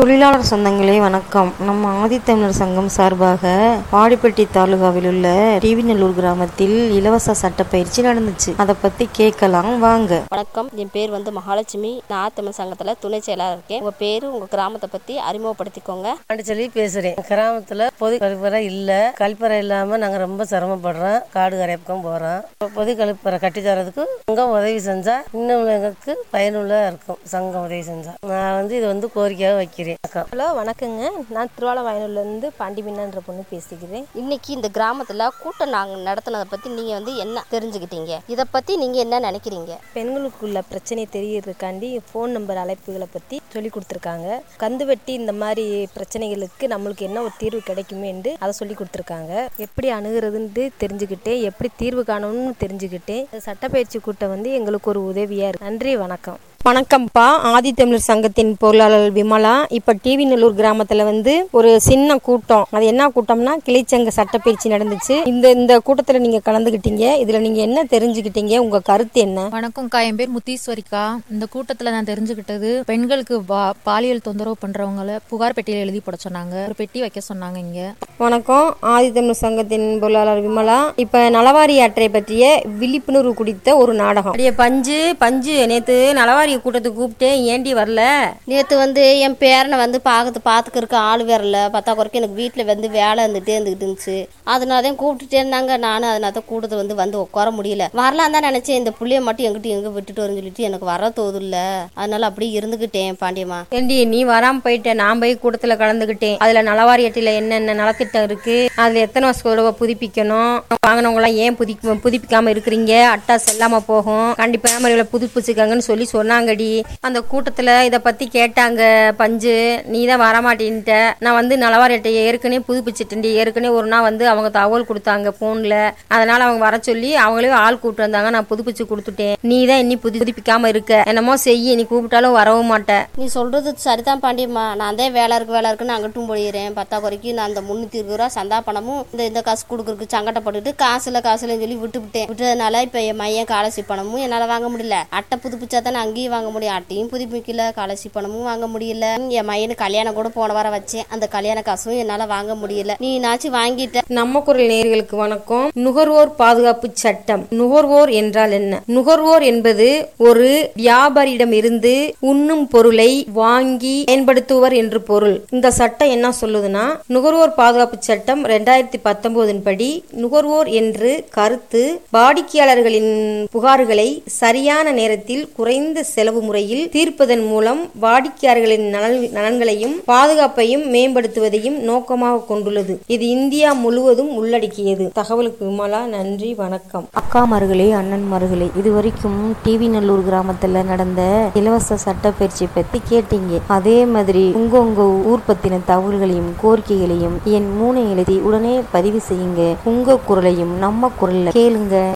தொழிலாளர் சொந்தங்களே வணக்கம் நம்ம ஆதித்தமிழர் சங்கம் சார்பாக வாடிப்பட்டி தாலுகாவில் உள்ள டிவிநல்லூர் கிராமத்தில் இலவச சட்ட பயிற்சி நடந்துச்சு அதை பத்தி கேட்கலாம் வாங்க வணக்கம் என் பேர் வந்து மகாலட்சுமி நான் தமிழ் சங்கத்தில் துணை செயலாளர் இருக்கேன் உங்கள் பேர் உங்கள் கிராமத்தை பற்றி அறிமுகப்படுத்திக்கோங்க பாண்டிச்சேரி பேசுறேன் கிராமத்துல பொது கழிப்பறை இல்ல கழிப்பறை இல்லாம நாங்க ரொம்ப சிரமப்படுறோம் காடு கரைப்பக்கம் போறோம் இப்ப பொது கழிப்பறை கட்டி தரதுக்கு சங்கம் உதவி செஞ்சா இன்னும் எங்களுக்கு பயனுள்ள இருக்கும் சங்கம் உதவி செஞ்சா நான் வந்து இது வந்து கோரிக்கையாக வைக்கிறேன் அக்கா. ஹலோ வணக்கங்க நான் திருவாலவயனூர்லேருந்து பாண்டிமின்னான்ற பொண்ணு பேசிக்கிறேன் இன்னைக்கு இந்த கிராமத்தில் கூட்டம் நாங்கள் நடத்தினதை பற்றி நீங்கள் வந்து என்ன தெரிஞ்சுக்கிட்டீங்க இதை பற்றி நீங்கள் என்ன நினைக்கிறீங்க பெண்களுக்குள்ள பிரச்சனை தெரியறதுக்காண்டி ஃபோன் நம்பர் அழைப்புகளை பற்றி சொல்லி கொடுத்துருக்காங்க கந்து வெட்டி இந்த மாதிரி பிரச்சனைகளுக்கு நம்மளுக்கு என்ன ஒரு தீர்வு கிடைக்குமே என்று அதை சொல்லி கொடுத்துருக்காங்க எப்படி அணுகிறதுன்னு தெரிஞ்சுக்கிட்டேன் எப்படி தீர்வு காணணும்னு தெரிஞ்சுக்கிட்டேன் இந்த சட்டப்பயிற்சி கூட்டம் வந்து எங்களுக்கு ஒரு உதவியாக இருக்கு நன்றி வணக்கம் வணக்கம்ப்பா ஆதித்தமிழர் சங்கத்தின் பொருளாளர் விமலா இப்ப டிவி நல்லூர் கிராமத்துல வந்து ஒரு சின்ன கூட்டம் அது என்ன கூட்டம்னா கிளைச்சங்க சட்டப்பயிற்சி நடந்துச்சு இந்த இந்த கூட்டத்துல நீங்க கலந்துக்கிட்டீங்க இதுல நீங்க என்ன தெரிஞ்சுக்கிட்டீங்க உங்க கருத்து என்ன வணக்கம்க்கா என் பேர் முத்தீஸ்வரிக்கா இந்த கூட்டத்தில் நான் தெரிஞ்சுக்கிட்டது பெண்களுக்கு பா- பாலியல் தொந்தரவு பண்றவங்கள புகார் பெட்டியில் எழுதி போட சொன்னாங்க ஒரு பெட்டி வைக்க சொன்னாங்க இங்க வணக்கம் ஆதித்தமிழர் சங்கத்தின் பொருளாளர் விமலா இப்ப நலவாரி அட்டை பற்றிய விழிப்புணர்வு குறித்த ஒரு நாடகம் அடியே பஞ்சு பஞ்சு நேத்து நலவாரி கூட்டத்துக்கு கூப்பிட்டேன் ஏண்டி வரல நேற்று வந்து என் பேரனை வந்து பார்க்கறது பார்த்துக்கிறதுக்கு ஆள் வரல பத்தா குறைக்கு எனக்கு வீட்டில் வந்து வேலை இருந்துகிட்டே இருந்துகிட்டு இருந்துச்சு அதனால தான் கூப்பிட்டுட்டே இருந்தாங்க நானும் அதனால தான் கூட்டத்தை வந்து வந்து உட்கார முடியல வரலாம் தான் நினச்சேன் இந்த புள்ளைய மட்டும் எங்கிட்ட எங்கே விட்டுட்டு வரேன்னு சொல்லிட்டு எனக்கு வர தோதுல்ல அதனால அப்படியே இருந்துக்கிட்டேன் பாண்டியம்மா ஏண்டி நீ வராம போயிட்ட நான் போய் கூட்டத்துல கலந்துக்கிட்டேன் அதுல நலவாரி அட்டையில என்னென்ன நலத்திட்டம் இருக்கு அதுல எத்தனை வருஷம் தடவை புதுப்பிக்கணும் வாங்கினவங்க எல்லாம் ஏன் புதி புதுப்பிக்காம இருக்கிறீங்க அட்டா செல்லாம போகும் கண்டிப்பா முறையில புதுப்பிச்சுக்கங்கன்னு சொல்லி சொன்னாங்கடி அந்த கூட்டத்துல இத பத்தி கேட்டாங்க பஞ்சு நீ தான் வரமாட்டேன்ட்ட நான் வந்து நலவாரி அட்டையை ஏற்கனவே புதுப்பிச்சிட்டேன்டி ஏற்கனவே ஒரு நாள் வந்து அவங்க தகவல் கொடுத்தாங்க போன்ல அதனால அவங்க வர சொல்லி அவங்களே ஆள் கூப்பிட்டு வந்தாங்க நான் புதுப்பிச்சு கொடுத்துட்டேன் நீ தான் இன்னி புது புதுப்பிக்காம இருக்க என்னமோ செய்ய நீ கூப்பிட்டாலும் வரவும் மாட்டேன் நீ சொல்றது சரிதான் பாண்டியம்மா நான் தான் வேலை இருக்கு வேலை இருக்குன்னு அங்கிட்டும் போயிடுறேன் பத்தா குறைக்கு நான் அந்த முந்நூற்றி இருபது ரூபா சந்தா பணமும் இந்த இந்த காசு கொடுக்குறதுக்கு சங்கடப்பட்டுட்டு காசுல காசுலன்னு சொல்லி விட்டு விட்டேன் விட்டதுனால இப்போ என் மையன் காலர்ஷிப் பணமும் என்னால் வாங்க முடியல அட்டை புதுப்பிச்சா தானே அங்கேயும் வாங்க முடியும் அட்டையும் புதுப்பிக்கல காலர்ஷிப் பணமும் வாங்க முடியல என் மையனுக்கு கல்யாணம் கூட போன வாரம் வச்சேன் அந்த கல்யாண காசும் என்னால் வாங்க முடியல நீ நாச்சும் வாங்கிட்ட நம்ம குரல் நேயர்களுக்கு வணக்கம் நுகர்வோர் பாதுகாப்பு சட்டம் நுகர்வோர் என்றால் என்ன நுகர்வோர் என்பது ஒரு வியாபாரியிடம் இருந்து உண்ணும் பொருளை வாங்கி பயன்படுத்துவர் என்று பொருள் இந்த சட்டம் என்ன சொல்லுதுன்னா நுகர்வோர் பாதுகாப்பு சட்டம் ரெண்டாயிரத்தி பத்தொன்பதின் படி நுகர்வோர் என்று கருத்து வாடிக்கையாளர்களின் புகார்களை சரியான நேரத்தில் குறைந்த செலவு முறையில் தீர்ப்பதன் மூலம் வாடிக்கையாளர்களின் நலன் நலன்களையும் பாதுகாப்பையும் மேம்படுத்துவதையும் நோக்கமாக கொண்டுள்ளது இது இந்தியா முழுவதும் உள்ளடக்கியது தகவலுக்கு விமலா நன்றி வணக்கம் அக்காமார்களே அண்ணன்மார்களே இதுவரைக்கும் டிவி நல்லூர் கிராமத்துல நடந்த இலவச சட்ட பயிற்சி பத்தி கேட்டீங்க அதே மாதிரி உங்க உங்க ஊர் பத்தின தகவல்களையும் கோரிக்கைகளையும் என் மூனை எழுதி உடனே பதிவு செய்யுங்க உங்க குரலையும் நம்ம குரல்ல கேளுங்க